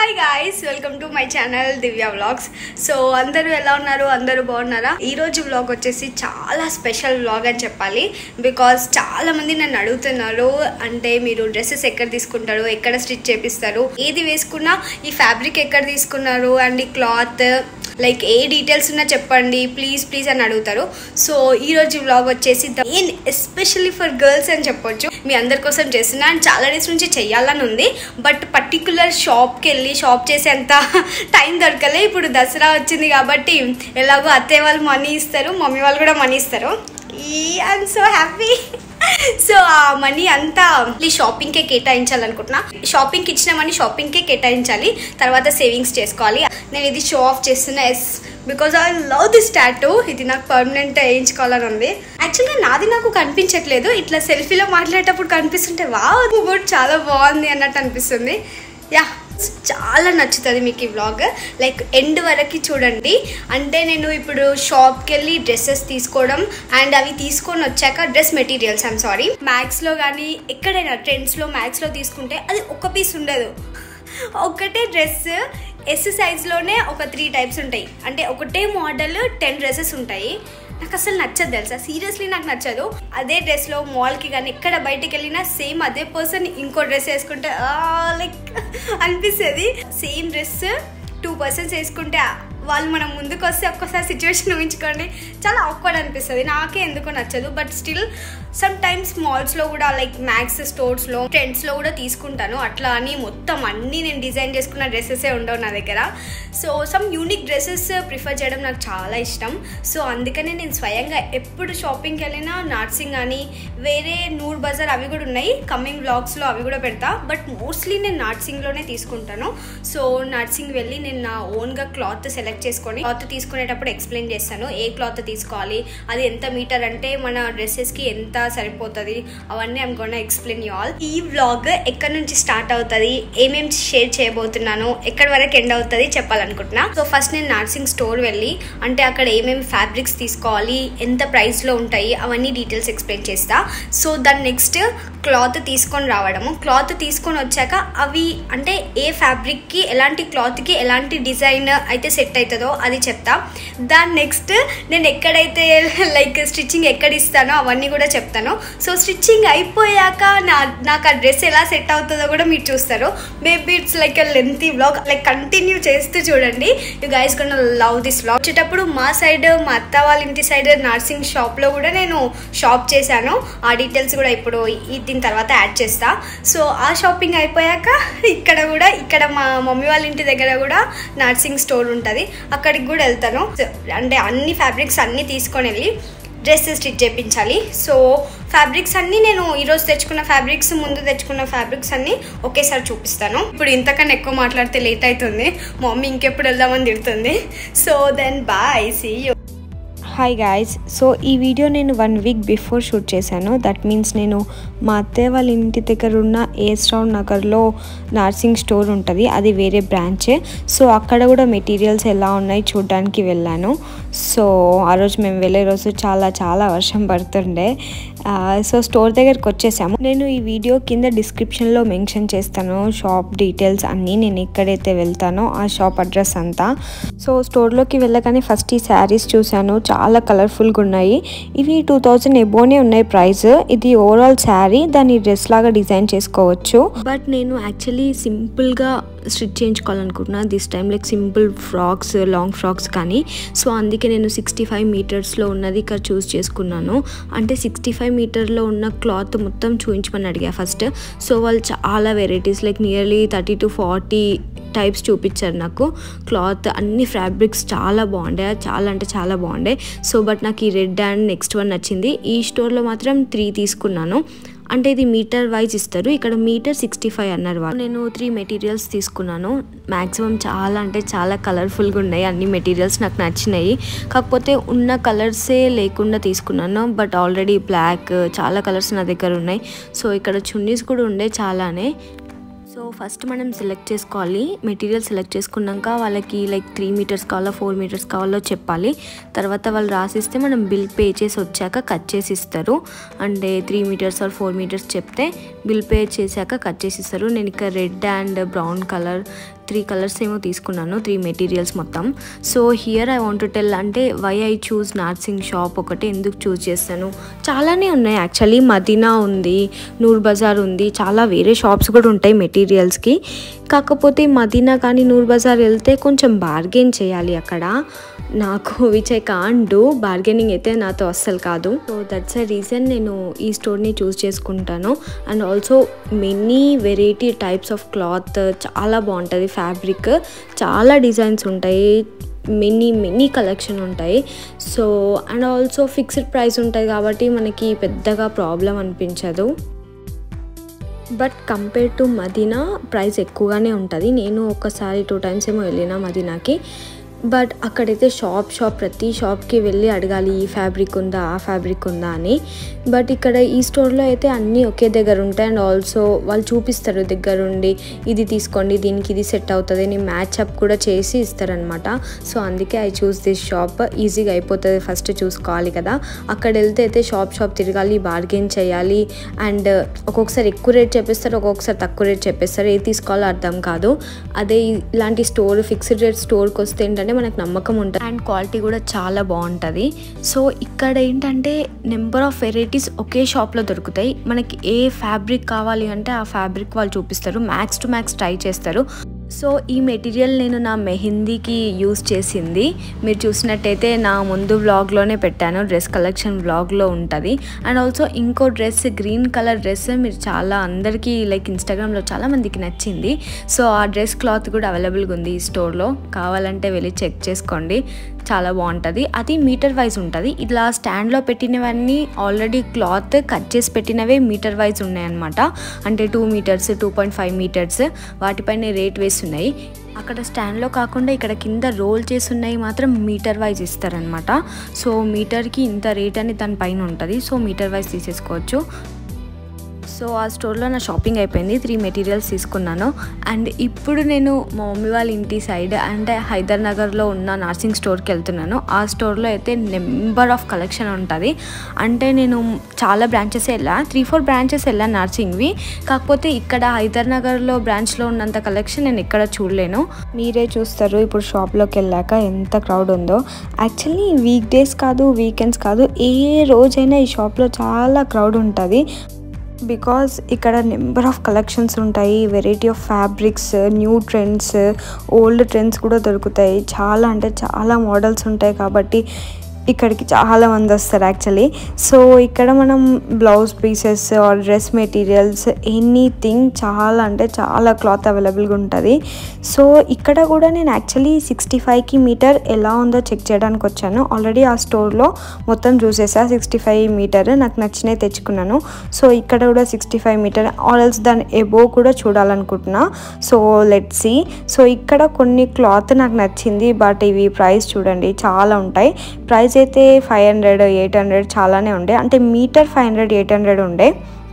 Hi guys welcome to my channel Divya vlogs so అందరూ ఎలా ఉన్నారు అందరూ బాగున్నారా ఈ రోజు వ్లాగ్ వచ్చేసి చాలా స్పెషల్ వ్లాగ్ అని చెప్పాలి బికాస్ చాలా మంది నన్ను అడుగుతున్నారు అంటే మీరు డ్రెస్సెస్ ఎక్కడ తీసుకుంటారు ఎక్కడ స్టిచ్ చేపిస్తారు ఏది వేసుకున్నా ఈ ఫ్యాబ్రిక్ ఎక్కడ తీసుకున్నారు అండ్ ఈ క్లాత్ లైక్ ఏ డీటెయిల్స్ ఉన్నా చెప్పండి ప్లీజ్ ప్లీజ్ అని అడుగుతారు సో ఈ రోజు వ్లాగ్ వచ్చేసి మెయిన్ ఎస్పెషల్లీ ఫర్ గర్ల్స్ అని చెప్పొచ్చు మీ అందరి కోసం చేస్తున్నా అండ్ చాలా డేస్ నుంచి చెయ్యాలని ఉంది బట్ పర్టికులర్ షాప్కి వెళ్ళి షాప్ చేసేంత టైం దొరకలే ఇప్పుడు దసరా వచ్చింది కాబట్టి ఎలాగో అత్తయ్య వాళ్ళు మనీ ఇస్తారు మమ్మీ వాళ్ళు కూడా మనీ ఇస్తారు ఈ ఐఎమ్ సో హ్యాపీ సో ఆ మనీ అంతా ఈ షాపింగ్కే కేటాయించాలనుకుంటున్నా షాపింగ్కి ఇచ్చిన మనీ షాపింగ్కే కేటాయించాలి తర్వాత సేవింగ్స్ చేసుకోవాలి నేను ఇది షో ఆఫ్ చేస్తున్నా yes because I love this tattoo ఇది నాకు పర్మనెంట్ వేయించుకోవాలని ఉంది యాక్చువల్గా నాది నాకు కనిపించట్లేదు ఇట్లా సెల్ఫీలో మాట్లాడేటప్పుడు కనిపిస్తుంటే వా గుడ్ చాలా బాగుంది అన్నట్టు అనిపిస్తుంది యా చాలా నచ్చుతుంది మీకు ఈ వ్లాగ్ లైక్ ఎండ్ వరకు చూడండి అంటే నేను ఇప్పుడు షాప్కి వెళ్ళి డ్రెస్సెస్ తీసుకోవడం అండ్ అవి తీసుకొని వచ్చాక డ్రెస్ మెటీరియల్స్ ఐమ్ సారీ మ్యాక్స్లో కానీ ఎక్కడైనా ట్రెండ్స్లో మ్యాక్స్లో తీసుకుంటే అది ఒక పీస్ ఉండదు ఒకటే డ్రెస్ ఎస్ సైజ్లోనే ఒక త్రీ టైప్స్ ఉంటాయి అంటే ఒకటే మోడల్ టెన్ డ్రెస్సెస్ ఉంటాయి నాకు అసలు నచ్చదు తెలుసా సీరియస్లీ నాకు నచ్చదు అదే డ్రెస్లో మాల్కి కానీ ఎక్కడ బయటికి వెళ్ళినా సేమ్ అదే పర్సన్ ఇంకో డ్రెస్ వేసుకుంటే లైక్ అనిపిస్తుంది సేమ్ డ్రెస్ టూ పర్సన్స్ వేసుకుంటే వాళ్ళు మనం ముందుకు వస్తే ఒక్కసారి సిచ్యువేషన్ ఊహించుకోండి చాలా ఆక్వర్డ్ అనిపిస్తుంది నాకే ఎందుకో నచ్చదు బట్ స్టిల్ సమ్ టైమ్స్ మాల్స్లో కూడా లైక్ మ్యాక్స్ స్టోర్స్లో ట్రెండ్స్లో కూడా తీసుకుంటాను అట్లా అని మొత్తం అన్నీ నేను డిజైన్ చేసుకున్న డ్రెస్సెసే ఉండవు నా దగ్గర so some unique dresses prefer చేయడం నాకు చాలా ఇష్టం సో అందుకనే నేను స్వయంగా ఎప్పుడు షాపింగ్కి వెళ్ళినా నార్సింగ్ కానీ వేరే నూర్ బజార్ అవి కూడా ఉన్నాయి కమింగ్ బ్లాగ్స్లో అవి కూడా పెడతా బట్ మోస్ట్లీ నేను నార్సింగ్లోనే తీసుకుంటాను సో నార్సింగ్ వెళ్ళి నేను నా ఓన్గా క్లాత్ సెలెక్ట్ చేసుకొని క్లాత్ తీసుకునేటప్పుడు ఎక్స్ప్లెయిన్ చేస్తాను ఏ క్లాత్ తీసుకోవాలి అది ఎంత మీటర్ అంటే మన డ్రెస్సెస్కి ఎంత సరిపోతుంది అవన్నీ I'm gonna explain you all ఈ వ్లాగ్ ఎక్కడి నుంచి స్టార్ట్ అవుతుంది ఏమేమి షేర్ చేయబోతున్నాను ఎక్కడి వరకు ఎండ్ అవుతుంది చెప్పాలనుకుంటున్నా సో ఫస్ట్ నేను నర్సింగ్ స్టోర్ వెళ్ళి అంటే అక్కడ ఏమేమి ఫ్యాబ్రిక్స్ తీసుకోవాలి ఎంత ప్రైస్లో ఉంటాయి అవన్నీ డీటెయిల్స్ ఎక్స్ప్లెయిన్ చేస్తా సో దాని నెక్స్ట్ క్లాత్ తీసుకొని రావడము క్లాత్ తీసుకొని వచ్చాక అవి అంటే ఏ ఫ్యాబ్రిక్కి ఎలాంటి క్లాత్కి ఎలాంటి డిజైన్ అయితే సెట్ అవుతుందో అది చెప్తా దాని నెక్స్ట్ నేను ఎక్కడైతే లైక్ స్టిచ్చింగ్ ఎక్కడ ఇస్తానో అవన్నీ కూడా చెప్తాను సో స్టిచ్చింగ్ అయిపోయాక నా నాకు ఆ డ్రెస్ ఎలా సెట్ అవుతుందో కూడా మీరు చూస్తారు maybe it's like lengthy blog like continue చేస్తూ చూడండి యూ గైస్ కొన్న లవ్ దిస్ బ్లాగ్ వచ్చేటప్పుడు మా సైడ్ మా అత్త వాళ్ళ ఇంటి సైడ్ నర్సింగ్ షాప్లో కూడా నేను షాప్ చేశాను ఆ డీటెయిల్స్ కూడా ఇప్పుడు ఈ దీని తర్వాత యాడ్ చేస్తా సో ఆ షాపింగ్ అయిపోయాక ఇక్కడ కూడా ఇక్కడ మా మమ్మీ వాళ్ళ ఇంటి దగ్గర కూడా నర్సింగ్ స్టోర్ ఉంటుంది అక్కడికి కూడా వెళ్తాను అంటే అన్ని ఫ్యాబ్రిక్స్ అన్నీ తీసుకొని వెళ్ళి డ్రెస్ స్టిచ్ చేయించాలి సో ఫ్యాబ్రిక్స్ అన్నీ నేను ఈరోజు తెచ్చుకున్న ఫ్యాబ్రిక్స్ ముందు తెచ్చుకున్న ఫ్యాబ్రిక్స్ అన్నీ ఒకేసారి చూపిస్తాను ఇప్పుడు ఇంతకన్నా ఎక్కువ మాట్లాడితే లేట్ అవుతుంది మమ్మీ ఇంకెప్పుడు వెళ్దామని తిడుతుంది so then bye see you hi guys so ఈ వీడియో నేను వన్ వీక్ బిఫోర్ షూట్ చేశాను దట్ మీన్స్ నేను మా అత్తయ్య వాళ్ళ ఇంటి దగ్గర ఉన్న ఏస్ రౌండ్ నగర్లో నర్సింగ్ స్టోర్ ఉంటుంది అది వేరే బ్రాంచే సో అక్కడ కూడా మెటీరియల్స్ ఎలా ఉన్నాయి చూడడానికి వెళ్ళాను సో ఆ రోజు మేము వెళ్ళే రోజు చాలా చాలా వర్షం పడుతుండే సో స్టోర్ దగ్గరికి వచ్చేసాము నేను ఈ వీడియో కింద డిస్క్రిప్షన్లో మెన్షన్ చేస్తాను షాప్ డీటెయిల్స్ అన్నీ నేను ఎక్కడైతే వెళ్తానో ఆ షాప్ అడ్రస్ అంతా సో స్టోర్లోకి వెళ్ళగానే ఫస్ట్ ఈ శారీస్ చూశాను చాలా కలర్ఫుల్గా ఉన్నాయి ఇవి టూ థౌజండ్ ఎబోనే ఉన్నాయి ప్రైస్ ఇది ఓవరాల్ శారీ దాన్ని డ్రెస్ లాగా డిజైన్ చేసుకోవచ్చు బట్ నేను యాక్చువల్లీ సింపుల్గా స్టిచ్ చేయించుకోవాలనుకుంటున్నా this time like simple frocks long frocks కానీ సో అందుకే నేను సిక్స్టీ ఫైవ్ మీటర్స్లో ఉన్నది ఇక్కడ చూస్ చేసుకున్నాను అంటే సిక్స్టీ ఫైవ్ మీటర్లో ఉన్న క్లాత్ మొత్తం చూపించమని అడిగా ఫస్ట్ సో వాళ్ళు చాలా varieties like nearly thirty to forty types చూపించారు నాకు క్లాత్ అన్ని ఫ్యాబ్రిక్స్ చాలా బాగుండే చాలా అంటే చాలా బాగుండే సో బట్ నాకు ఈ రెడ్ అండ్ నెక్స్ట్ వన్ నచ్చింది ఈ స్టోర్లో మాత్రం త్రీ తీసుకున్నాను అంటే ఇది మీటర్ వైజ్ ఇస్తారు ఇక్కడ మీటర్ సిక్స్టీ ఫైవ్ అన్నారు వాళ్ళు నేను త్రీ మెటీరియల్స్ తీసుకున్నాను మ్యాక్సిమం చాలా అంటే చాలా కలర్ఫుల్గా ఉన్నాయి అన్ని మెటీరియల్స్ నాకు నచ్చినాయి కాకపోతే ఉన్న కలర్సే లేకుండా తీసుకున్నాను బట్ ఆల్రెడీ బ్లాక్ చాలా కలర్స్ నా దగ్గర ఉన్నాయి సో ఇక్కడ చున్నీస్ కూడా ఉండే చాలానే సో ఫస్ట్ మనం సెలెక్ట్ చేసుకోవాలి మెటీరియల్ సెలెక్ట్ చేసుకున్నాక వాళ్ళకి లైక్ త్రీ మీటర్స్ కావాలా ఫోర్ మీటర్స్ కావాలో చెప్పాలి తర్వాత వాళ్ళు రాసిస్తే మనం బిల్ పే చేసి వచ్చాక కట్ చేసి ఇస్తారు అంటే three metres or four metres చెప్తే బిల్ పే చేశాక కట్ చేసి ఇస్తారు నేను ఇక్కడ red and brown colour three colours ఏమో తీసుకున్నాను త్రీ మెటీరియల్స్ మొత్తం so here I want tell అంటే why I choose Narsing shop ఒకటి ఎందుకు చూస్ చేస్తాను చాలానే ఉన్నాయి యాక్చువల్లీ మదీనా ఉంది నూర్ బజార్ ఉంది చాలా వేరే షాప్స్ కూడా ఉంటాయి మెటీరియల్స్కి కాకపోతే మదీనా కానీ నూర్ బజార్ వెళ్తే కొంచెం బార్గెన్ చేయాలి అక్కడ నాకు which I can't do bargaining అయితే నాతో అస్సలు కాదు సో దట్స్ అ రీజన్ నేను ఈ స్టోర్ని చూస్ చేసుకుంటాను and also many variety types of cloth చాలా బాగుంటుంది ఫ్యాబ్రిక్ చాలా డిజైన్స్ ఉంటాయి మెనీ మెనీ కలెక్షన్ ఉంటాయి so and also fixed price ఉంటుంది కాబట్టి మనకి పెద్దగా ప్రాబ్లం అనిపించదు but compare to Madina price ఎక్కువగానే ఉంటుంది నేను ఒకసారి టూ టైమ్స్ ఏమో వెళ్ళిన మదీనాకి బట్ అక్కడైతే షాప్ షాప్ ప్రతి షాప్కి వెళ్ళి అడగాలి ఈ ఫ్యాబ్రిక్ ఉందా ఆ ఫ్యాబ్రిక్ ఉందా అని బట్ ఇక్కడ ఈ స్టోర్లో అయితే అన్నీ ఒకే దగ్గర ఉంటాయి అండ్ ఆల్సో వాళ్ళు చూపిస్తారు దగ్గరుండి ఇది తీసుకోండి దీనికి ఇది సెట్ అవుతుంది అని మ్యాచ్ అప్ కూడా చేసి ఇస్తారనమాట సో అందుకే ఐ చూస్ దిస్ షాప్ ఈజీగా అయిపోతుంది ఫస్ట్ చూసుకోవాలి కదా అక్కడ వెళ్తే అయితే షాప్ షాప్ తిరగాలి బార్గెన్ చేయాలి అండ్ ఒక్కొక్కసారి ఎక్కువ రేట్ చెప్పేస్తారు ఒక్కొక్కసారి తక్కువ రేట్ చెప్పేస్తారు ఏది తీసుకోవాలో అర్థం కాదు అదే ఇలాంటి స్టోర్ ఫిక్స్డ్ రేట్ స్టోర్కి వస్తే ఏంటంటే మనకు నమ్మకం ఉంటుంది అండ్ క్వాలిటీ కూడా చాలా బాగుంటుంది సో ఇక్కడ ఏంటంటే నెంబర్ ఆఫ్ వెరైటీస్ ఒకే షాప్లో దొరుకుతాయి మనకి ఏ ఫ్యాబ్రిక్ కావాలి అంటే ఆ ఫ్యాబ్రిక్ వాళ్ళు చూపిస్తారు మ్యాక్స్ టు మ్యాక్స్ ట్రై చేస్తారు సో ఈ మెటీరియల్ నేను నా మెహందీకి యూస్ చేసింది మీరు చూసినట్టయితే నా ముందు వ్లాగ్లోనే పెట్టాను డ్రెస్ కలెక్షన్ వ్లాగ్లో ఉంటుంది అండ్ ఆల్సో ఇంకో డ్రెస్ గ్రీన్ కలర్ డ్రెస్ మీరు చాలా అందరికీ లైక్ ఇన్స్టాగ్రామ్లో చాలా మందికి నచ్చింది సో ఆ డ్రెస్ క్లాత్ కూడా అవైలబుల్గా ఉంది ఈ స్టోర్లో కావాలంటే వెళ్ళి చెక్ చేసుకోండి చాలా బాగుంటుంది అది మీటర్ వైజ్ ఉంటుంది ఇట్లా స్టాండ్లో పెట్టినవన్నీ ఆల్రెడీ క్లాత్ కట్ చేసి పెట్టినవే మీటర్ వైజ్ ఉన్నాయన్నమాట అంటే two metres two point five metres వాటిపైన రేట్ వేస్తున్నాయి అక్కడ స్టాండ్లో కాకుండా ఇక్కడ కింద రోల్ చేసి ఉన్నాయి మాత్రం మీటర్ వైజ్ ఇస్తారనమాట సో మీటర్కి ఇంత రేట్ అని దాని పైన ఉంటుంది సో మీటర్ వైజ్ తీసేసుకోవచ్చు సో ఆ స్టోర్లో నా షాపింగ్ అయిపోయింది త్రీ మెటీరియల్స్ తీసుకున్నాను అండ్ ఇప్పుడు నేను మా మమ్మీ వాళ్ళ ఇంటి సైడ్ అంటే హైదర్ నగర్లో ఉన్న నర్సింగ్ స్టోర్కి వెళ్తున్నాను ఆ స్టోర్లో అయితే నెంబర్ ఆఫ్ కలెక్షన్ ఉంటుంది అంటే నేను చాలా బ్రాంచెస్ వెళ్ళా త్రీ ఫోర్ బ్రాంచెస్ వెళ్ళా నర్సింగ్వి కాకపోతే ఇక్కడ హైదర్ నగర్లో బ్రాంచ్లో ఉన్నంత కలెక్షన్ నేను ఎక్కడ చూడలేను మీరే చూస్తారు ఇప్పుడు షాప్లోకి వెళ్ళాక ఎంత క్రౌడ్ ఉందో యాక్చువల్లీ వీక్ డేస్ కాదు వీకెండ్స్ కాదు ఏ రోజైనా ఈ షాప్లో చాలా క్రౌడ్ ఉంటుంది బికాజ్ ఇక్కడ నెంబర్ ఆఫ్ కలెక్షన్స్ ఉంటాయి variety of fabrics new trends old trends కూడా దొరుకుతాయి చాలా అంటే చాలా మోడల్స్ ఉంటాయి కాబట్టి ఇక్కడికి చాలా మంది వస్తారు యాక్చువల్లీ సో ఇక్కడ మనం blouse pieces or dress materials anything చాలా అంటే చాలా క్లాత్ అవైలబుల్గా ఉంటుంది సో ఇక్కడ కూడా నేను యాక్చువల్లీ సిక్స్టీ ఫైవ్కి మీటర్ ఎలా ఉందో చెక్ చేయడానికి వచ్చాను ఆల్రెడీ ఆ స్టోర్లో మొత్తం చూసేసా సిక్స్టీ ఫైవ్ మీటర్ నాకు నచ్చినవి తెచ్చుకున్నాను సో ఇక్కడ కూడా సిక్స్టీ ఫైవ్ మీటర్ ఆల్స్ దాని ఎబో కూడా చూడాలనుకుంటున్నా సో లెట్ సి సో ఇక్కడ కొన్ని క్లాత్ నాకు నచ్చింది బట్ ఇవి ప్రైస్ చూడండి చాలా ఉంటాయి ప్రైస్ అయితే ఫైవ్ హండ్రెడ్ ఎయిట్ హండ్రెడ్ చాలానే ఉండే అంటే metre five hundred eight hundred ఉండే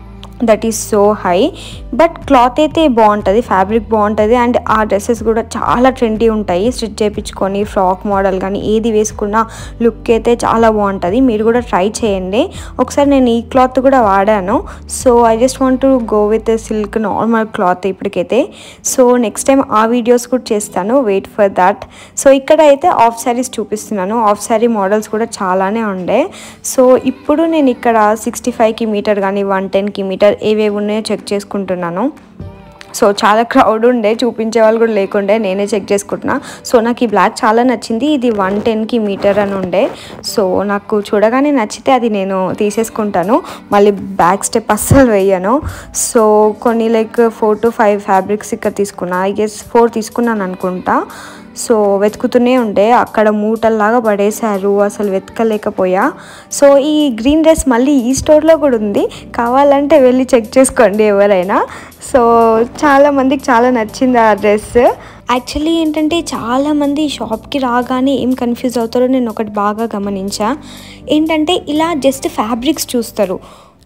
that is so high but cloth అయితే బాగుంటుంది ఫ్యాబ్రిక్ బాగుంటుంది అండ్ ఆ డ్రెస్సెస్ కూడా చాలా ట్రెండీ ఉంటాయి స్టిచ్ చేయించుకొని ఫ్రాక్ మోడల్ కానీ ఏది వేసుకున్నా లుక్ అయితే చాలా బాగుంటుంది మీరు కూడా ట్రై చేయండి ఒకసారి నేను ఈ క్లాత్ కూడా వాడాను so I just want to go with silk normal cloth ఇప్పటికైతే సో నెక్స్ట్ టైం ఆ వీడియోస్ కూడా చేస్తాను వెయిట్ ఫర్ దాట్ సో ఇక్కడ అయితే ఆఫ్ శారీస్ చూపిస్తున్నాను ఆఫ్ శారీ మోడల్స్ కూడా చాలానే ఉండే సో ఇప్పుడు నేను ఇక్కడ సిక్స్టీ ఫైవ్కి మీటర్ కానీ వన్ టెన్కి మీటర్ ఏవేవి ఉన్నాయో చెక్ చేసుకుంటున్నాను సో చాలా క్రౌడ్ ఉండే చూపించే వాళ్ళు కూడా లేకుండే నేనే చెక్ చేసుకుంటున్నా సో నాకు ఈ బ్లాక్ చాలా నచ్చింది ఇది వన్ టెన్కి మీటర్ అని ఉండే సో నాకు చూడగానే నచ్చితే అది నేను తీసేసుకుంటాను మళ్ళీ బ్యాక్ స్టెప్ అస్సలు వేయను సో కొన్ని like four to five fabrics ఇక్కడ తీసుకున్నా ఐ గెస్ ఫోర్ తీసుకున్నాను అనుకుంటా సో వెతుకుతూనే ఉండే అక్కడ మూటల్లాగా పడేశారు అసలు వెతకలేకపోయా సో ఈ గ్రీన్ డ్రెస్ మళ్ళీ ఈ స్టోర్లో కూడా ఉంది కావాలంటే వెళ్ళి చెక్ చేసుకోండి ఎవరైనా సో చాలా మందికి చాలా నచ్చింది ఆ డ్రెస్ యాక్చువల్లీ ఏంటంటే చాలామంది షాప్కి రాగానే ఏం కన్ఫ్యూజ్ అవుతారో నేను ఒకటి బాగా గమనించా ఏంటంటే ఇలా జస్ట్ ఫ్యాబ్రిక్స్ చూస్తారు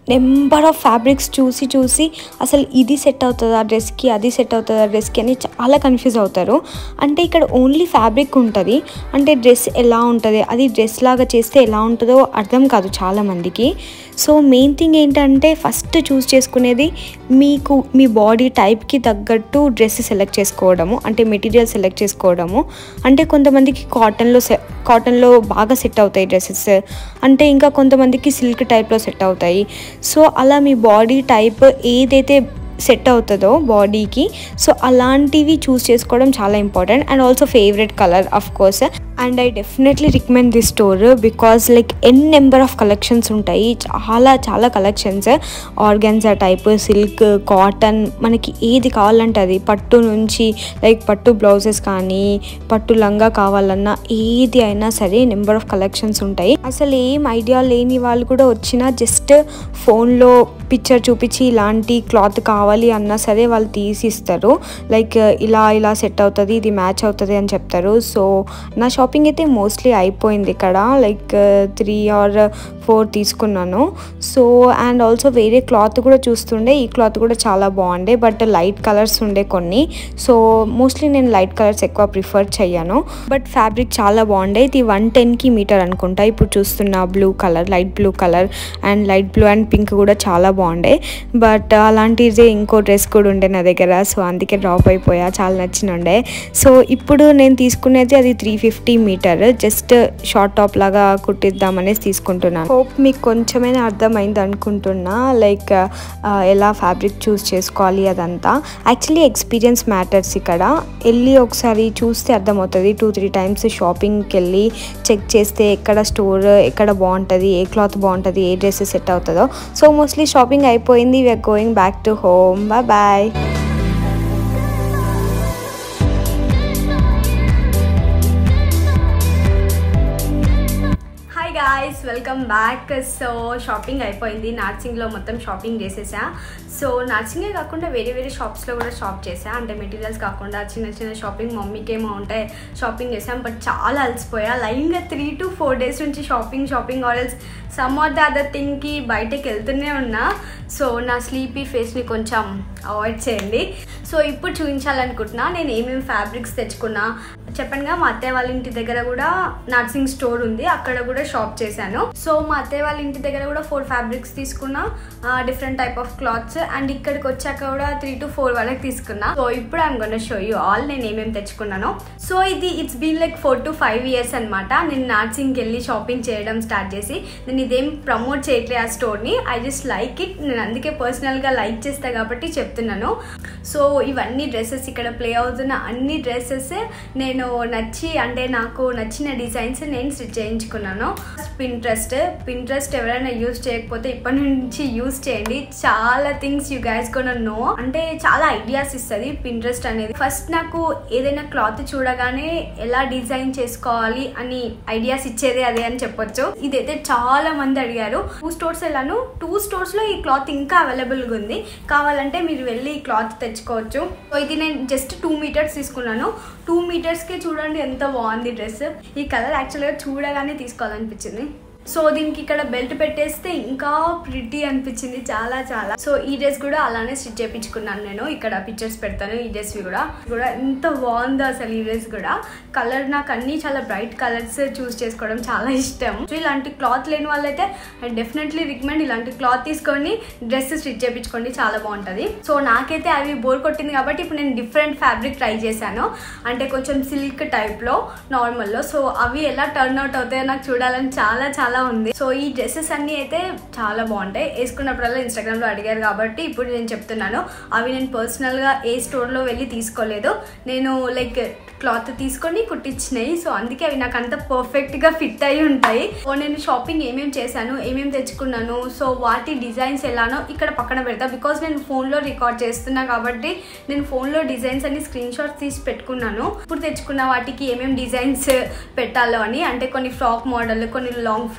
నెంబర్ ఆఫ్ ఫ్యాబ్రిక్స్ చూసి చూసి అసలు ఇది సెట్ అవుతుందా డ్రెస్కి అది సెట్ అవుతుందా డ్రెస్కి అని చాలా కన్ఫ్యూజ్ అవుతారు అంటే ఇక్కడ ఓన్లీ ఫ్యాబ్రిక్ ఉంటుంది అంటే డ్రెస్ ఎలా ఉంటుంది అది డ్రెస్ లాగా చేస్తే ఎలా ఉంటుందో అర్థం కాదు చాలామందికి సో మెయిన్ థింగ్ ఏంటంటే ఫస్ట్ చూస్ చేసుకునేది మీకు మీ బాడీ టైప్కి తగ్గట్టు డ్రెస్ సెలెక్ట్ చేసుకోవడము అంటే మెటీరియల్ సెలెక్ట్ చేసుకోవడము అంటే కొంతమందికి కాటన్లో సె కాటన్లో బాగా సెట్ అవుతాయి డ్రెస్సెస్ అంటే ఇంకా కొంతమందికి సిల్క్ టైప్లో సెట్ అవుతాయి సో అలా మీ బాడీ టైప్ ఏదైతే సెట్ అవుతుందో బాడీకి సో అలాంటివి చూస్ చేసుకోవడం చాలా important and also favourite colour of course and I definitely recommend this store because like n number of collections ఉంటాయి చాలా చాలా collections organza type silk cotton మనకి ఏది కావాలంటే అది పట్టు నుంచి లైక్ పట్టు బ్లౌజెస్ కానీ పట్టు లంగా కావాలన్నా ఏది అయినా సరే నెంబర్ ఆఫ్ కలెక్షన్స్ ఉంటాయి అసలు ఏం ఐడియా లేని వాళ్ళు కూడా వచ్చినా జస్ట్ ఫోన్లో పిక్చర్ చూపించి ఇలాంటి క్లాత్ కావాలి అన్నా సరే వాళ్ళు తీసి ఇస్తారు లైక్ ఇలా ఇలా సెట్ అవుతుంది ఇది మ్యాచ్ అవుతుంది అని చెప్తారు సో నా షాపింగ్ అయితే మోస్ట్లీ అయిపోయింది ఇక్కడ లైక్ త్రీ ఆర్ ఫోర్ తీసుకున్నాను సో అండ్ ఆల్సో వేరే క్లాత్ కూడా చూస్తుండే ఈ క్లాత్ కూడా చాలా బాగుండే బట్ లైట్ కలర్స్ ఉండే కొన్ని సో మోస్ట్లీ నేను లైట్ కలర్స్ ఎక్కువ ప్రిఫర్ చెయ్యను బట్ ఫ్యాబ్రిక్ చాలా బాగుండే ఇది వన్ టెన్కి మీటర్ అనుకుంటా ఇప్పుడు చూస్తున్న blue colour light blue colour and light blue and pink కూడా చాలా బాగుండే బట్ అలాంటిదే ఇంకో డ్రెస్ కూడా ఉండే నా దగ్గర సో అందుకే డ్రాప్ అయిపోయా చాలా నచ్చినుండే సో ఇప్పుడు నేను తీసుకునేది అది three fifty metre just short top లాగా కుట్టిద్దామనేసి తీసుకుంటున్నాను హోప్ మీకు కొంచెమైనా అర్థమైంది అనుకుంటున్నా లైక్ ఎలా ఫ్యాబ్రిక్ చూస్ చేసుకోవాలి అదంతా యాక్చువల్లీ ఎక్స్పీరియన్స్ మ్యాటర్స్ ఇక్కడ వెళ్ళి ఒకసారి చూస్తే అర్థమవుతుంది టూ త్రీ టైమ్స్ షాపింగ్కి వెళ్ళి చెక్ చేస్తే ఎక్కడ స్టోర్ ఎక్కడ బాగుంటుంది ఏ క్లాత్ బాగుంటుంది ఏ డ్రెస్ సెట్ అవుతుందో సో మోస్ట్లీ షాపింగ్ అయిపోయింది we're going back to home bye bye hi guys welcome back so shopping అయిపోయింది నార్సింగ్లో మొత్తం షాపింగ్ చేసేసా సో నార్సింగే కాకుండా వేరే వేరే షాప్స్లో కూడా షాప్ చేసా అంటే మెటీరియల్స్ కాకుండా చిన్న చిన్న షాపింగ్ మమ్మీకి ఏమో ఉంటే షాపింగ్ చేసాం బట్ చాలా అలసిపోయా లైన్గా త్రీ టు ఫోర్ డేస్ నుంచి shopping shopping orders some or the other థింగ్కి బయటకు వెళ్తూనే ఉన్నా సో నా స్లీపీ ఫేస్ని కొంచెం అవాయిడ్ చేయండి సో ఇప్పుడు చూపించాలనుకుంటున్నా నేను ఏమేమి ఫ్యాబ్రిక్స్ తెచ్చుకున్నా చెప్పండిగా మా అత్తయ్య వాళ్ళ ఇంటి దగ్గర కూడా నర్సింగ్ స్టోర్ ఉంది అక్కడ కూడా షాప్ చేశాను సో మా అత్తయ్య వాళ్ళ ఇంటి దగ్గర కూడా ఫోర్ ఫ్యాబ్రిక్స్ తీసుకున్నా different type of clothes and ఇక్కడికి వచ్చాక కూడా త్రీ టు ఫోర్ వరకు తీసుకున్నా సో ఇప్పుడు I'm gonna show you all నేను ఏమేమి తెచ్చుకున్నాను సో ఇది it's been like four to five years అనమాట నేను నార్సింగ్కి వెళ్ళి షాపింగ్ చేయడం స్టార్ట్ చేసి నేను ఇదేం ప్రమోట్ చేయట్లే ఆ స్టోర్ని ఐ జస్ట్ లైక్ ఇట్ నేను అందుకే పర్సనల్గా లైక్ చేస్తా కాబట్టి చెప్తున్నాను సో ఇవన్నీ డ్రెస్సెస్ ఇక్కడ ప్లే అవుతున్న అన్ని డ్రెస్సెస్ నేను నచ్చి అంటే నాకు నచ్చిన డిజైన్స్ నేను స్టిచ్ చేయించుకున్నాను పింట్రెస్ట్ పింట్రెస్ట్ ఎవరైనా యూజ్ చేయకపోతే ఇప్పటి నుంచి యూజ్ చేయండి చాలా థింగ్స్ యూ గైస్ కొన నో అంటే చాలా ఐడియాస్ ఇస్తుంది పింట్రెస్ట్ అనేది ఫస్ట్ నాకు ఏదైనా క్లాత్ చూడగానే ఎలా డిజైన్ చేసుకోవాలి అని ఐడియాస్ ఇచ్చేది అదే అని చెప్పొచ్చు ఇదైతే చాలా మంది అడిగారు టూ స్టోర్స్ వెళ్ళాను టూ స్టోర్స్ లో ఈ క్లాత్ ఇంకా అవైలబుల్ గా ఉంది కావాలంటే మీరు వెళ్ళి ఈ క్లాత్ తెచ్చుకోవచ్చు సో ఇది నేను జస్ట్ టూ మీటర్స్ తీసుకున్నాను టూ మీటర్స్ కి చూడండి ఎంత బాగుంది డ్రెస్ ఈ కలర్ యాక్చువల్గా చూడగానే తీసుకోవాలనిపించింది సో దీనికి ఇక్కడ బెల్ట్ పెట్టేస్తే ఇంకా ప్రిటీ అనిపించింది చాలా చాలా సో ఈ డ్రెస్ కూడా అలానే స్టిచ్ చేయించుకున్నాను నేను ఇక్కడ పిక్చర్స్ పెడతాను ఈ డ్రెస్ కూడా కూడా ఎంత బాగుందో అసలు ఈ డ్రెస్ కూడా కలర్ నాకు అన్ని చాలా బ్రైట్ కలర్స్ చూస్ చేసుకోవడం చాలా ఇష్టం సో ఇలాంటి క్లాత్ లేని వాళ్ళైతే ఐ డెఫినెట్లీ రికమెండ్ ఇలాంటి క్లాత్ తీసుకొని డ్రెస్ స్టిచ్ చేయించుకోండి చాలా బాగుంటుంది సో నాకైతే అవి బోర్ కొట్టింది కాబట్టి ఇప్పుడు నేను డిఫరెంట్ ఫ్యాబ్రిక్ ట్రై చేశాను అంటే కొంచెం సిల్క్ టైప్లో నార్మల్లో సో అవి ఎలా టర్న్ అవుట్ అవుతాయో నాకు చూడాలని చాలా చాలా చాలా ఉంది సో ఈ డ్రెస్సెస్ అన్ని అయితే చాలా బాగుంటాయి వేసుకున్నప్పుడల్లా ఇన్స్టాగ్రామ్ లో అడిగారు కాబట్టి ఇప్పుడు నేను చెప్తున్నాను అవి నేను పర్సనల్ గా ఏ స్టోర్ లో వెళ్ళి తీసుకోలేదు నేను లైక్ క్లాత్ తీసుకొని కుట్టించినాయి సో అందుకే అవి నాకు అంత పర్ఫెక్ట్ గా ఫిట్ అయి ఉంటాయి సో నేను షాపింగ్ ఏమేమి చేశాను ఏమేమి తెచ్చుకున్నాను సో వాటి డిజైన్స్ ఎలానో ఇక్కడ పక్కన పెడతా బికాస్ నేను ఫోన్ లో రికార్డ్ చేస్తున్నా కాబట్టి నేను ఫోన్ లో డిజైన్స్ అన్ని స్క్రీన్ షాట్స్ తీసి పెట్టుకున్నాను ఇప్పుడు తెచ్చుకున్న వాటికి ఏమేమి డిజైన్స్ పెట్టాలో అని అంటే కొన్ని ఫ్రాక్ మోడల్ కొన్ని లాంగ్ ఫ్రాక్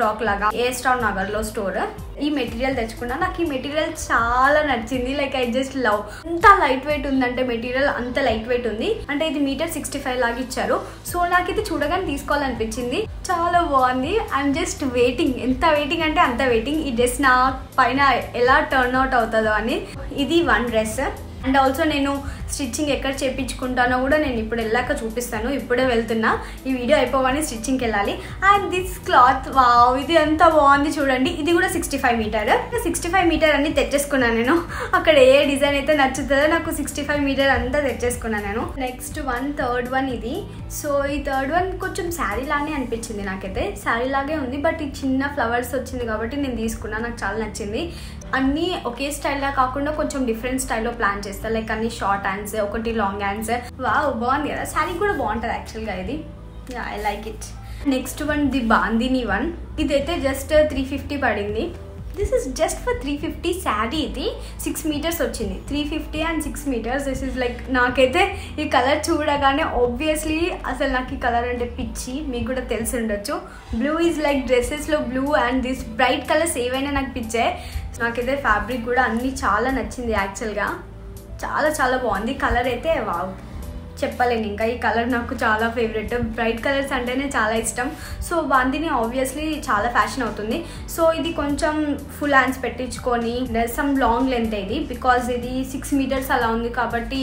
ఫ్రాక్ లాగా ఏ స్టార్ నగర్ లో స్టోర్ ఈ మెటీరియల్ తెచ్చుకున్నా నాకు ఈ మెటీరియల్ చాలా నచ్చింది లైక్ ఐ జస్ట్ లవ్ అంత లైట్ వెయిట్ ఉందంటే మెటీరియల్ అంత లైట్ వెయిట్ ఉంది అంటే ఇది మీటర్ సిక్స్టీ ఫైవ్ లాగా ఇచ్చారు సో నాకు ఇది చూడగానే తీసుకోవాలనిపించింది చాలా బాగుంది ఐఎమ్ జస్ట్ వెయిటింగ్ ఎంత వెయిటింగ్ అంటే అంత వెయిటింగ్ ఈ డ్రెస్ నా పైన ఎలా టర్న్ అవుట్ అవుతుందో అని ఇది వన్ డ్రెస్ అండ్ ఆల్సో నేను స్టిచ్చింగ్ ఎక్కడ చేయించుకుంటానో కూడా నేను ఇప్పుడు వెళ్ళాక చూపిస్తాను ఇప్పుడే వెళ్తున్నా ఈ వీడియో అయిపోగానే స్టిచ్చింగ్కి వెళ్ళాలి అండ్ దిస్ క్లాత్ వావ్ ఇది ఎంత బాగుంది చూడండి ఇది కూడా sixty five metre sixty five metre అన్ని తెచ్చేసుకున్నాను నేను అక్కడ ఏ డిజైన్ అయితే నచ్చుతుందో నాకు సిక్స్టీ ఫైవ్ మీటర్ అంతా తెచ్చేసుకున్నాను నేను నెక్స్ట్ వన్ థర్డ్ వన్ ఇది సో ఈ థర్డ్ వన్ కొంచెం శారీ లానే అనిపించింది నాకైతే శారీ లాగే ఉంది బట్ ఈ చిన్న ఫ్లవర్స్ వచ్చింది కాబట్టి నేను తీసుకున్నా నాకు చాలా నచ్చింది అన్నీ ఒకే స్టైల్లో కాకుండా కొంచెం డిఫరెంట్ స్టైల్లో ప్లాన్ చేస్తా లైక్ అన్ని షార్ట్ హ్యాండ్స్ ఒకటి లాంగ్ హ్యాండ్స్ వావ్ బాగుంది కదా శారీ కూడా బాగుంటుంది యాక్చువల్గా ఇది I like it next one the bandhani one ఇదైతే జస్ట్ త్రీ ఫిఫ్టీ పడింది this is just for three fifty sari ఇది సిక్స్ మీటర్స్ వచ్చింది three fifty and six metres this is like నాకైతే ఈ కలర్ చూడగానే ఆబ్వియస్లీ అసలు నాకు ఈ కలర్ అంటే పిచ్చి మీకు కూడా తెలిసి ఉండొచ్చు బ్లూ ఈజ్ లైక్ డ్రెస్సెస్లో blue and this bright colours ఏవైనా నాకు పిచ్చే నాకైతే ఫ్యాబ్రిక్ కూడా అన్నీ చాలా నచ్చింది యాక్చువల్గా చాలా చాలా బాగుంది కలర్ అయితే వావ్ చెప్పలేను ఇంకా ఈ కలర్ నాకు చాలా ఫేవరెట్ బ్రైట్ కలర్స్ అంటేనే చాలా ఇష్టం సో బాందిని ఆబ్వియస్లీ చాలా ఫ్యాషన్ అవుతుంది సో ఇది కొంచెం ఫుల్ హ్యాండ్స్ పెట్టించుకొని సమ్ లాంగ్ లెంత్ ఇది బికాజ్ ఇది సిక్స్ మీటర్స్ అలా ఉంది కాబట్టి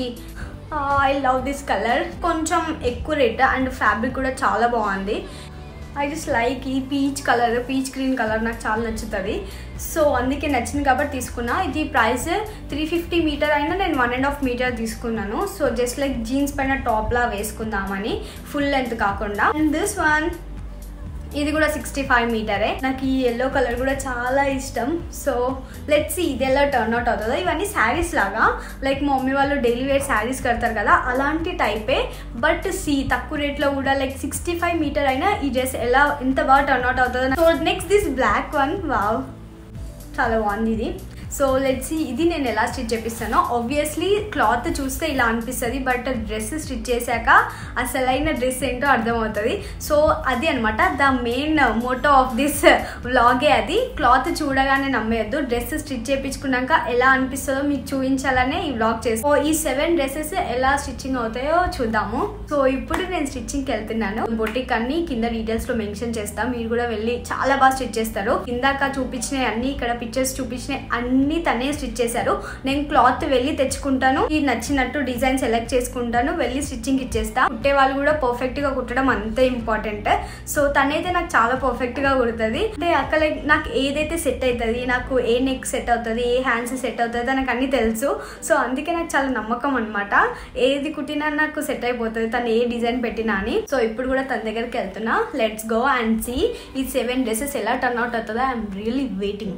ఐ లవ్ దిస్ కలర్ కొంచెం ఎక్కువ రేట్ అండ్ ఫ్యాబ్రిక్ కూడా చాలా బాగుంది ఐ జస్ట్ లైక్ ఈ peach colour peach green colour నాకు చాలా నచ్చుతుంది సో అందుకే నచ్చింది కాబట్టి తీసుకున్నా ఇది ప్రైస్ త్రీ ఫిఫ్టీ మీటర్ అయినా నేను వన్ అండ్ హాఫ్ మీటర్ తీసుకున్నాను సో జస్ట్ లైక్ జీన్స్ పైన టాప్లా వేసుకుందామని ఫుల్ లెంత్ కాకుండా అండ్ దిస్ వన్ ఇది కూడా సిక్స్టీ ఫైవ్ మీటరే నాకు ఈ ఎల్లో కలర్ కూడా చాలా ఇష్టం సో లెట్స్ ఇది ఎలా టర్న్ అవుట్ అవుతుందో ఇవన్నీ శారీస్ లాగా లైక్ మా మమ్మీ వాళ్ళు డైలీ వేర్ శారీస్ కడతారు కదా అలాంటి టైపే బట్ సి తక్కువ రేట్లో కూడా లైక్ సిక్స్టీ ఫైవ్ మీటర్ అయినా ఈ డ్రెస్ ఎలా ఎంత బాగా టర్న్ అవుట్ అవుతుందో so next this black one wow చాలా బాగుంది ఇది సో లెట్స్ ఇది నేను ఎలా స్టిచ్ చేపిస్తానో ఆబ్వియస్లీ క్లాత్ చూస్తే ఇలా అనిపిస్తుంది బట్ డ్రెస్ స్టిచ్ చేశాక అసలైన డ్రెస్ ఏంటో అర్థమవుతుంది సో అది అనమాట the main motto of this వ్లాగే అది క్లాత్ చూడగానే నమ్మేయద్దు డ్రెస్ స్టిచ్ చేయించుకున్నాక ఎలా అనిపిస్తుందో మీకు చూపించాలనే ఈ వ్లాగ్ చేస్తాను సో ఈ సెవెన్ డ్రెస్సెస్ ఎలా స్టిచ్చింగ్ అవుతాయో చూద్దాము సో ఇప్పుడు నేను స్టిచ్చింగ్కి వెళ్తున్నాను బొటిక్ అన్ని కింద డీటెయిల్స్ లో మెన్షన్ చేస్తా మీరు కూడా వెళ్ళి చాలా బాగా స్టిచ్ చేస్తారు కిందాక చూపించినవి అన్ని ఇక్కడ పిక్చర్స్ చూపించినవి అన్ని తనే స్టిచ్ చేశారు నేను క్లాత్ వెళ్ళి తెచ్చుకుంటాను ఈ నచ్చినట్టు డిజైన్ సెలెక్ట్ చేసుకుంటాను వెళ్ళి స్టిచ్చింగ్ ఇచ్చేస్తా కుట్టే వాళ్ళు కూడా పర్ఫెక్ట్ గా కుట్టడం అంతే ఇంపార్టెంట్ సో తనైతే నాకు చాలా పర్ఫెక్ట్ గా కుడుతుంది అంటే అక్కడ నాకు ఏదైతే సెట్ అవుతుంది నాకు ఏ నెక్ సెట్ అవుతుంది ఏ హ్యాండ్స్ సెట్ అవుతుంది నాకు అన్ని తెలుసు సో అందుకే నాకు చాలా నమ్మకం అనమాట ఏది కుట్టినా నాకు సెట్ అయిపోతుంది తను ఏ డిజైన్ పెట్టినా అని సో ఇప్పుడు కూడా తన దగ్గరికి వెళ్తున్నా లెట్స్ గో అండ్ సీ ఈ సెవెన్ డ్రెస్సెస్ ఎలా టర్న్ అవుట్ అవుతుందో ఐఎమ్ రియలీ వెయిటింగ్